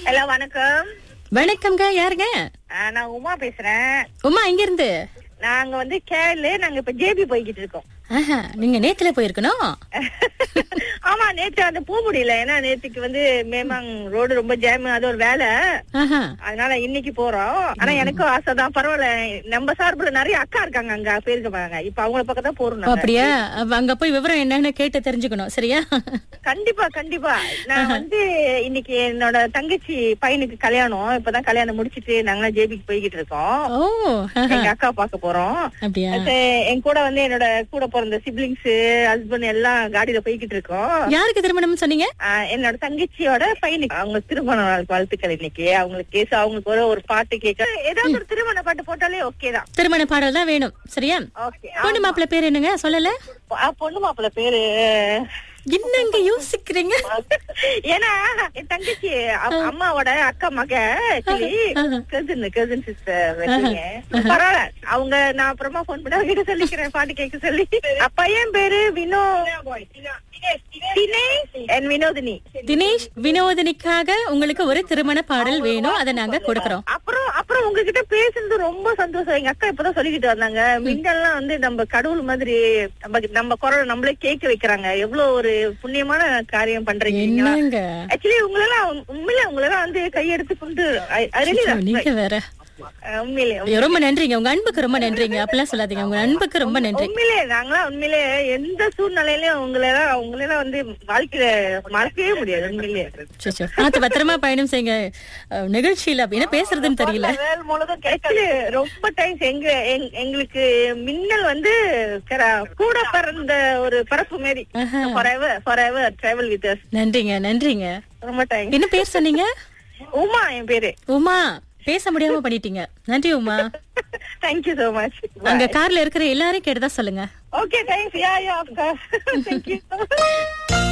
Hello வணக்கம் வணக்கம்ங்க யாருங்க ஆ, நான் உமா பேசுறேன் உமா எங்க இருந்து நாங்க வந்து கேரள நாங்க இப்ப ஜேபி போய்கிட்டு இருக்கோம் ஆஹா, நீங்க நேத்துல போயிருக்கணும் ஆமா நேத்து அந்த போக முடியல ஏன்னா நேத்துக்கு வந்து மேமாங் ரோடு ரொம்ப ஜாம் அது ஒரு வேலை ஆஹா. அதனால இன்னைக்கு போறோம் ஆனா எனக்கும் ஆசைதான் பரவாயில்ல நம்ம சார்புல நிறைய அக்கா இருக்காங்க அங்க போயிருக்காங்க இப்ப அவங்கள பக்கம் தான் போறோம் ஓ, நாங்க. அப்படியா அப்ப அங்க போய் விவரம் என்னன்னு கேட்டு தெரிஞ்சுக்கணும் சரியா கண்டிப்பா கண்டிப்பா நான் வந்து இன்னைக்கு என்னோட தங்கச்சி பையனுக்கு கல்யாணம் இப்பதான் கல்யாணம் முடிச்சிட்டு நாங்களாம் ஜேபிக்கு போய்கிட்டு இருக்கோம் ஓ ஆஹா. எங்க அக்கா பார்க்க போறோம் அப்படியா அது என் கூட வந்து என்னோட கூட பிறந்த சிப்ளிங்ஸ் ஹஸ்பண்ட் எல்லாம் காடியில போய்கிட்டு இருக்கோம் யாருக்கு திருமணம் சொன்னீங்க ஆஹ் என்னோட தங்கச்சியோட பையனுக்கு அவங்க திருமண நாள் வாழ்த்துக்கள் இன்னைக்கு அவங்களுக்கு கேஸ் அவங்களுக்கு ஒரு ஒரு பாட்டு கேட்க ஏதாவது ஒரு திருமண பாட்டு போட்டாலே ஓகே தான் திருமண பாடல் தான் வேணும் சரியா ஓகே பொண்ணு மாப்பிள்ளை பேர் என்னங்க சொல்லல பொண்ணு மாப்பிள்ள பேரு என்னங்க யோசிக்கிறீங்க ஏன்னா என் தங்கச்சி அ- அம்மாவோட அக்கா மக கசின் கசின் சிஸ்டர் பரவாயில்ல அவங்க நான் அப்புறமா போன் பண்ணி அவங்க கிட்ட சொல்லிக்கிறேன் பாட்டு கேட்க சொல்லி அ, பையன் பேரு வினோ தினேஷ் and வினோதினி தினேஷ் வினோதினிக்காக உங்களுக்கு ஒரு திருமண பாடல் வேணும் அதை நாங்க கொடுக்கறோம் அப்புறம் அப்புறம் உங்ககிட்ட பேசுனது ரொம்ப சந்தோஷம் எங்க அக்கா இப்பதான் சொல்லிக்கிட்டு வந்தாங்க மின்னல்லாம் வந்து நம்ம கடவுள் மாதிரி நம்ம நம்ம குரல் நம்மளே கேட்க வைக்கிறாங்க எவ்வளவு ஒரு புண்ணியமான காரியம் பண்றீங்க நீங்களா. என்னங்க ஆக்சுவலி உங்களெல்லாம் உண்மையில உங்களெல்லாம் வந்து கையெடுத்து கொண்டு I- I really love- நீங்க வேற அஹ் உண்மையிலே ஐயோ, ரொம்ப நன்றிங்க உங்க அன்புக்கு ரொம்ப நன்றிங்க அப்பெல்லாம் சொல்லாதீங்க உங்க அன்புக்கு ரொம்ப நன்றி உண்மையிலே நாங்களாம் உண்மையிலே எந்த சூழ்நிலையிலயும் உங்களெல்லாம் உங்களெல்லாம் வந்து வாழ்க்கையில மறக்கவே முடியாது உண்மையிலே சச்சோ. பார்த்து பத்திரமா பயணம் செய்யுங்க அஹ், நிகழ்ச்சியில அப்ப என்ன பேசுறதுன்னு தெரியல வேல் முழுதும் கேட்கல ரொம்ப டைம்ஸ் எங்க எங்- எங்களுக்கு மின்னல் வந்து கர- கூட பிறந்த ஒரு பரப்பு மாரி forever forever travel with us நன்றிங்க நன்றிங்க ரொம்ப டைம் என்ன பேர் சொன்னீங்க உமா என் பேரு உமா பேச முடியாம பண்ணிட்டீங்க நன்றி உமா தேங்க்யூ சோ மச் அங்க கார்ல இருக்கிற எல்லாரையும் கேட்டதா சொல்லுங்க okay thanks yeah yeah of course thank you